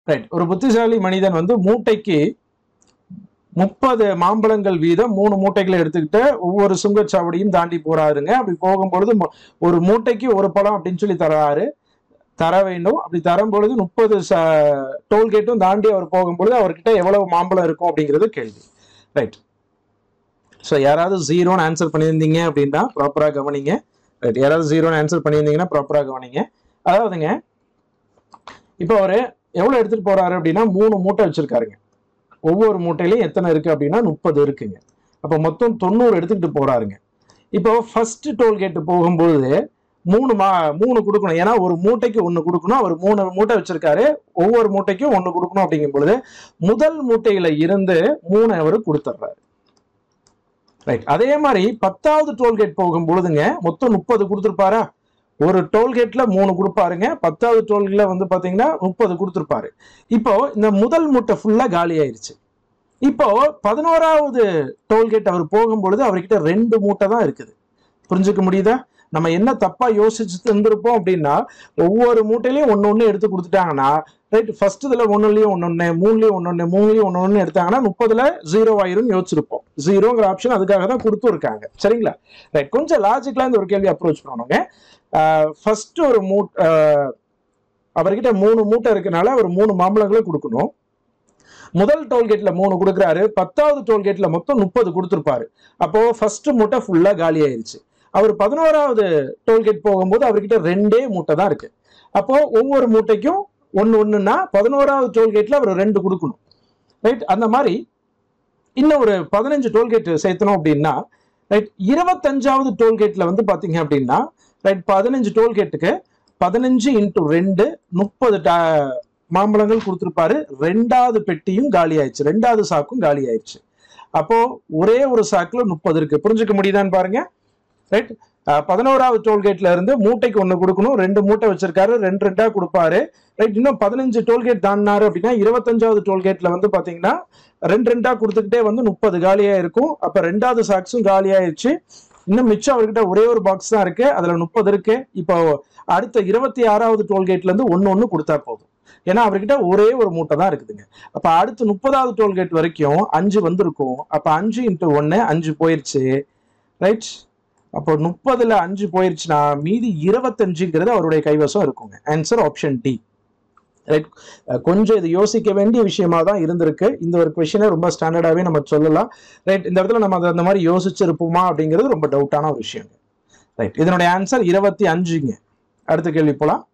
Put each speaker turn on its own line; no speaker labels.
right ஒரு புத்திசாலி மனிதன் வந்து மூட்டைக்கு முப்பது மாம்பழங்கள் வீதம் மூணு மூட்டைகளை எடுத்துக்கிட்டு ஒவ்வொரு சுங்கச்சாவடியும் தாண்டி போறாருங்க அப்படி போகும்பொழுது மொ- ஒரு மூட்டைக்கு ஒரு பழம் அப்படின்னு சொல்லி தராரு தர வேண்டும் அப்படி தரும் பொழுது முப்பது டோல்கேட்டும் தாண்டி அவர் போகும்பொழுது அவர்கிட்ட எவ்வளவு மாம்பழம் இருக்கும் அப்படிங்கிறது கேள்வி ரைட் ஸோ யாராவது ஜீரோன்னு ஆன்சர் பண்ணியிருந்தீங்க அப்படின்னா ப்ராப்பராக கவனிங்க ரைட் யாராவது ஜீரோன்னு ஆன்சர் பண்ணியிருந்தீங்கன்னா ப்ராப்பராக கவனிங்க அதாவதுங்க இப்போ அவர் எவ்வளோ எடுத்துட்டு போறாரு அப்படின்னா மூணு மூட்டை வச்சிருக்காருங்க ஒவ்வொரு மூட்டையிலையும் எத்தனை இருக்கு அப்படின்னா முப்பது இருக்குங்க அப்போ மொத்தம் தொண்ணூறு எடுத்துக்கிட்டு போறாருங்க இப்போ ஃபர்ஸ்ட் டோல்கேட் போகும்போது மூணு மா மூணு கொடுக்கணும் ஏன்னா ஒரு மூட்டைக்கு ஒன்று கொடுக்கணும் அவர் மூணு மூட்டை வச்சிருக்காரு ஒவ்வொரு மூட்டைக்கும் ஒன்று கொடுக்கணும் அப்படிங்கும் பொழுது முதல் மூட்டையில இருந்து மூணு அவர் கொடுத்துட்றாரு ரைட் அதே மாதிரி பத்தாவது டோல்கேட் போகும் பொழுதுங்க மொத்தம் முப்பது கொடுத்துருப்பாரா ஒரு டோல்கேட்ல மூணு கொடுப்பாருங்க பத்தாவது டோல்கேட்ல வந்து பாத்தீங்கன்னா முப்பது கொடுத்துருப்பாரு இப்போ இந்த முதல் மூட்டை ஃபுல்லா காலி ஆயிருச்சு இப்போ பதினோராவது டோல்கேட் அவர் போகும்பொழுது அவர்கிட்ட ரெண்டு மூட்டை தான் இருக்குது புரிஞ்சுக்க முடியுதா நம்ம என்ன தப்பா யோசிச்சு தந்திருப்போம் அப்படின்னா ஒவ்வொரு மூட்டையிலையும் ஒன்னு ஒண்ணு எடுத்து கொடுத்துட்டாங்கன்னா ரைட் ஃபர்ஸ்ட் இதுல ஒன்னுலயும் ஒன்னொன்னு மூணுலயும் ஒன்னொன்னு மூணுலயும் ஒன்னொன்னு எடுத்தாங்கன்னா முப்பதுல ஜீரோ ஆயிரும் யோசிச்சிருப்போம் ஜீரோங்கிற ஆப்ஷன் அதுக்காக தான் கொடுத்துருக்காங்க சரிங்களா ரைட் கொஞ்சம் லாஜிக்கலா இந்த ஒரு கேள்வி அப்ரோச் பண்ணணுங்க ஃபர்ஸ்ட் ஒரு மூ ஆஹ் அவர்கிட்ட மூணு மூட்டை இருக்கனால அவர் மூணு மாம்பழங்களை கொடுக்கணும் முதல் டோல்கேட்ல மூணு கொடுக்குறாரு பத்தாவது டோல்கேட்ல மொத்தம் முப்பது கொடுத்துருப்பாரு அப்போ ஃபர்ஸ்ட் மூட்டை ஃபுல்லா காலி ஆயிருச்சு அவர் பதினோராவது டோல்கேட் போகும்போது அவர்கிட்ட ரெண்டே மூட்டை தான் இருக்கு அப்போ ஒவ்வொரு மூட்டைக்கும் ஒன்னு ஒண்ணுன்னா பதினோராவது டோல்கேட்ல அவர் ரெண்டு கொடுக்கணும் ரைட் அந்த மாதிரி இன்னும் ஒரு பதினஞ்சு டோல்கேட் சேர்த்தணும் அப்படின்னா ரைட் இருபத்தஞ்சாவது டோல்கேட்ல வந்து பாத்தீங்க அப்படின்னா ரைட் பதினஞ்சு டோல்கேட்டுக்கு பதினஞ்சு இன்டூ ரெண்டு முப்பது மாம்பழங்கள் கொடுத்துருப்பாரு ரெண்டாவது பெட்டியும் காலி ஆயிடுச்சு ரெண்டாவது சாக்கும் காலி ஆயிடுச்சு அப்போ ஒரே ஒரு சாக்குல முப்பது இருக்கு புரிஞ்சுக்க முடியுதான்னு பாருங்க ரைட் பதினோராவது டோல்கேட்ல இருந்து மூட்டைக்கு ஒண்ணு கொடுக்கணும் ரெண்டு மூட்டை வச்சிருக்காரு ரெண்டு ரெண்டா கொடுப்பாரு ரைட் இன்னும் பதினஞ்சு டோல்கேட் தாண்டினாரு அப்படின்னா இருபத்தஞ்சாவது டோல்கேட்ல வந்து பாத்தீங்கன்னா ரெண்டு ரெண்டா கொடுத்துக்கிட்டே வந்து முப்பது காலியா இருக்கும் அப்ப ரெண்டாவது சாக்ஸும் காலியாயிருச்சு இன்னும் மிச்சம் அவர்கிட்ட ஒரே ஒரு பாக்ஸ் தான் இருக்கு அதுல முப்பது இருக்கு இப்போ அடுத்த இருபத்தி ஆறாவது டோல்கேட்ல இருந்து ஒன்னு ஒன்னு கொடுத்தா போதும் ஏன்னா அவர்கிட்ட ஒரே ஒரு மூட்டை தான் இருக்குதுங்க அப்ப அடுத்து முப்பதாவது டோல்கேட் வரைக்கும் அஞ்சு வந்திருக்கும் அப்ப அஞ்சு இன்ட்டு ஒன்னு அஞ்சு போயிருச்சு ரைட் அப்போ முப்பதுல அஞ்சு போயிருச்சுன்னா மீதி இருபத்தஞ்சுங்கிறது அவருடைய கைவசம் இருக்குங்க ஆன்சர் ஆப்ஷன் டி ரைட் கொஞ்சம் இது யோசிக்க வேண்டிய விஷயமா தான் இருந்திருக்கு இந்த ஒரு கொஷினை ரொம்ப ஸ்டாண்டர்டாகவே நம்ம சொல்லலாம் ரைட் இந்த இடத்துல நம்ம அதை அந்த மாதிரி யோசிச்சிருப்போமா அப்படிங்கிறது ரொம்ப டவுட்டான ஒரு விஷயம் ரைட் இதனுடைய ஆன்சர் இருபத்தி அஞ்சுங்க அடுத்த கேள்வி போலாம்